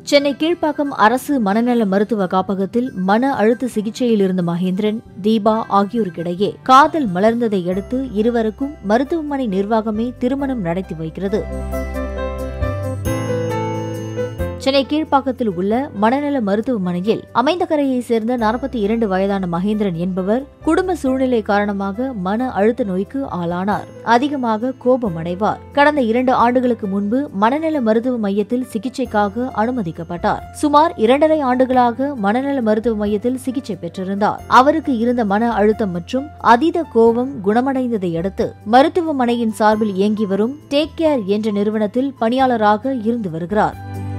சென்னை கீழ்ப்பாக்கம் அரசு மனநல மருத்துவ காப்பகத்தில் மன அழுத்த சிகிச்சையில் இருந்த மகேந்திரன் தீபா ஆகியோருக்கிடையே காதல் மலர்ந்ததை அடுத்து இருவருக்கும் மருத்துவமனை நிர்வாகமே திருமணம் நடத்தி வைக்கிறது சென்னை கீழ்ப்பாக்கத்தில் உள்ள மனநல மருத்துவமனையில் அமைந்த கரையைச் சேர்ந்த நாற்பத்தி இரண்டு வயதான மகேந்திரன் என்பவர் குடும்ப சூழ்நிலை காரணமாக மன அழுத்த நோய்க்கு ஆளானார் அதிகமாக கோபமடைவார் கடந்த இரண்டு ஆண்டுகளுக்கு முன்பு மனநல மருத்துவ மையத்தில் சிகிச்சைக்காக அனுமதிக்கப்பட்டார் சுமார் இரண்டரை ஆண்டுகளாக மனநல மருத்துவ மையத்தில் சிகிச்சை பெற்றிருந்தார் அவருக்கு இருந்த மன அழுத்தம் மற்றும் அதீத கோபம் குணமடைந்ததை அடுத்து மருத்துவமனையின் சார்பில் இயங்கி வரும் டேக் கேர் என்ற நிறுவனத்தில் பணியாளராக இருந்து வருகிறார்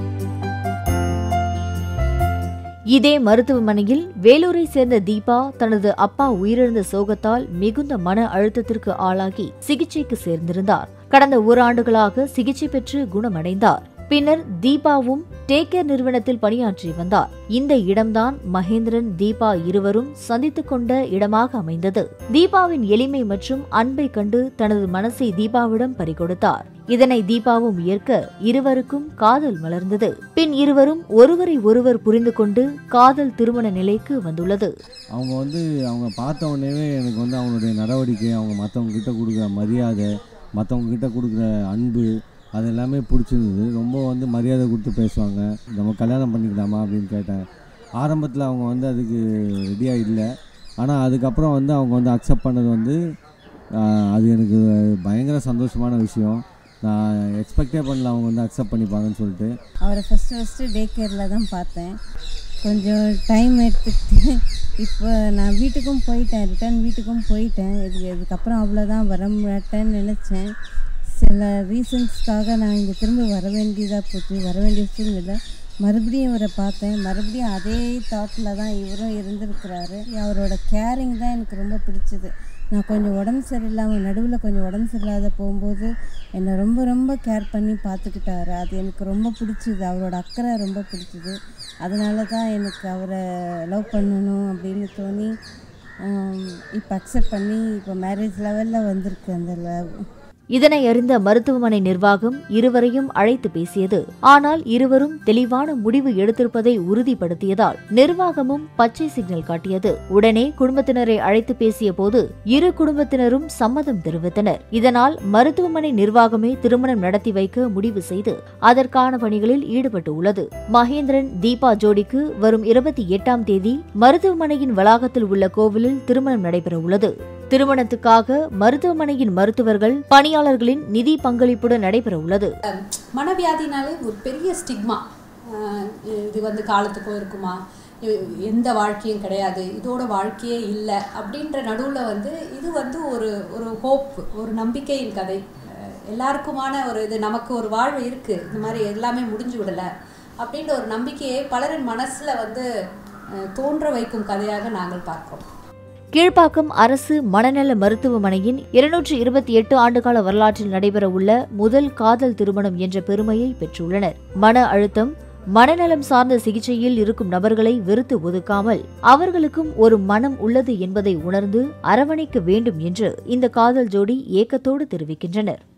இதே மருத்துவமனையில் வேலூரை சேர்ந்த தீபா தனது அப்பா உயிரிழந்த சோகத்தால் மிகுந்த மன அழுத்தத்திற்கு ஆளாகி சிகிச்சைக்கு சேர்ந்திருந்தார் கடந்த ஓராண்டுகளாக சிகிச்சை பெற்று குணமடைந்தார் பின்னர் தீபாவும் டேக் கேர் நிறுவனத்தில் பணியாற்றி வந்தார் இந்த இடம்தான் மகேந்திரன் தீபா இருவரும் சந்தித்துக் கொண்ட இடமாக அமைந்தது தீபாவின் எளிமை மற்றும் அன்பை கண்டு தனது மனசை தீபாவிடம் பறிகொடுத்தார் இதனை தீபாவும் ஏற்க இருவருக்கும் காதல் மலர்ந்தது பின் இருவரும் ஒருவரை ஒருவர் புரிந்து கொண்டு காதல் திருமண நிலைக்கு வந்துள்ளது அவங்க வந்து அவங்க பார்த்த உடனேவே எனக்கு வந்து அவங்களுடைய நடவடிக்கை அவங்க மற்றவங்க கிட்ட கொடுக்குற மரியாதை மற்றவங்க கிட்ட கொடுக்குற அன்பு அது எல்லாமே பிடிச்சிருந்தது ரொம்ப வந்து மரியாதை கொடுத்து பேசுவாங்க நம்ம கல்யாணம் பண்ணிக்கலாமா அப்படின்னு கேட்டேன் ஆரம்பத்தில் அவங்க வந்து அதுக்கு ரெடியாக இல்லை ஆனால் அதுக்கப்புறம் வந்து அவங்க வந்து அக்செப்ட் பண்ணது வந்து ஆஹ், அது எனக்கு பயங்கர சந்தோஷமான விஷயம் நான் எக்ஸ்பெக்டே பண்ணல அவங்க வந்து அக்செப்ட் பண்ணிப்பாங்கன்னு சொல்லிட்டு அவரை ஃபஸ்ட்டு ஃபஸ்ட்டு டே கேரில் தான் பார்த்தேன் கொஞ்சம் டைம் எடுத்துக்கிட்டு இப்போ நான் வீட்டுக்கும் போயிட்டேன் ரிட்டர்ன் வீட்டுக்கும் போயிட்டேன் இது இதுக்கப்புறம் அவ்வளோதான் வர மாட்டேன்னு நினச்சேன் சில ரீசன்ஸ்க்காக நான் இங்கே திரும்ப வர வேண்டியதாக போச்சு வர வேண்டிய சூழ்நிலை மறுபடியும் இவரை பார்த்தேன் மறுபடியும் அதே தாட்டில் தான் இவரும் இருந்திருக்கிறாரு அவரோட கேரிங் தான் எனக்கு ரொம்ப பிடிச்சது நான் கொஞ்சம் உடம்பு சரியில்லாமல் நடுவில் கொஞ்சம் உடம்பு சரியில்லாத போகும்போது என்னை ரொம்ப ரொம்ப கேர் பண்ணி பார்த்துக்கிட்டாரு அது எனக்கு ரொம்ப பிடிச்சிது அவரோட அக்கறை ரொம்ப பிடிச்சிது அதனால தான் எனக்கு அவரை லவ் பண்ணணும் அப்படின்னு தோணி இப்போ அக்செப்ட் பண்ணி இப்போ மேரேஜ் லெவலில் வந்திருக்கு அந்த லவ் இதனை அறிந்த மருத்துவமனை நிர்வாகம் இருவரையும் அழைத்து பேசியது ஆனால் இருவரும் தெளிவான முடிவு எடுத்திருப்பதை உறுதிப்படுத்தியதால் நிர்வாகமும் பச்சை சிக்னல் காட்டியது உடனே குடும்பத்தினரை அழைத்து பேசிய போது இரு குடும்பத்தினரும் சம்மதம் தெரிவித்தனர் இதனால் மருத்துவமனை நிர்வாகமே திருமணம் நடத்தி வைக்க முடிவு செய்து அதற்கான பணிகளில் ஈடுபட்டு உள்ளது மகேந்திரன் தீபா ஜோடிக்கு வரும் இருபத்தி எட்டாம் தேதி மருத்துவமனையின் வளாகத்தில் உள்ள கோவிலில் திருமணம் நடைபெற உள்ளது திருமணத்துக்காக மருத்துவமனையின் மருத்துவர்கள் பணியாளர்களின் நிதி பங்களிப்புடன் நடைபெற உள்ளது மனவியாதினாலே ஒரு பெரிய ஸ்டிக்மா இது வந்து காலத்துக்கும் இருக்குமா இ- எந்த வாழ்க்கையும் கிடையாது இதோட வாழ்க்கையே இல்லை அப்படின்ற நடுவில் வந்து இது வந்து ஒரு ஒரு ஹோப் ஒரு நம்பிக்கையின் கதை அஹ் எல்லாருக்குமான ஒரு இது நமக்கு ஒரு வாழ்வு இருக்குது இந்த மாதிரி எல்லாமே முடிஞ்சு விடலை அப்படின்ற ஒரு நம்பிக்கையை பலரின் மனசில் வந்து அஹ், தோன்ற வைக்கும் கதையாக நாங்கள் பார்க்கிறோம் கீழ்ப்பாக்கம் அரசு மனநல மருத்துவமனையின் இருநூற்று இருபத்தி எட்டு ஆண்டுகால வரலாற்றில் நடைபெற உள்ள முதல் காதல் திருமணம் என்ற பெருமையை பெற்றுள்ளனர் மன அழுத்தம் மனநலம் சார்ந்த சிகிச்சையில் இருக்கும் நபர்களை வெறுத்து ஒதுக்காமல் அவர்களுக்கும் ஒரு மனம் உள்ளது என்பதை உணர்ந்து அரவணைக்க வேண்டும் என்று இந்த காதல் ஜோடி ஏக்கத்தோடு தெரிவிக்கின்றனர்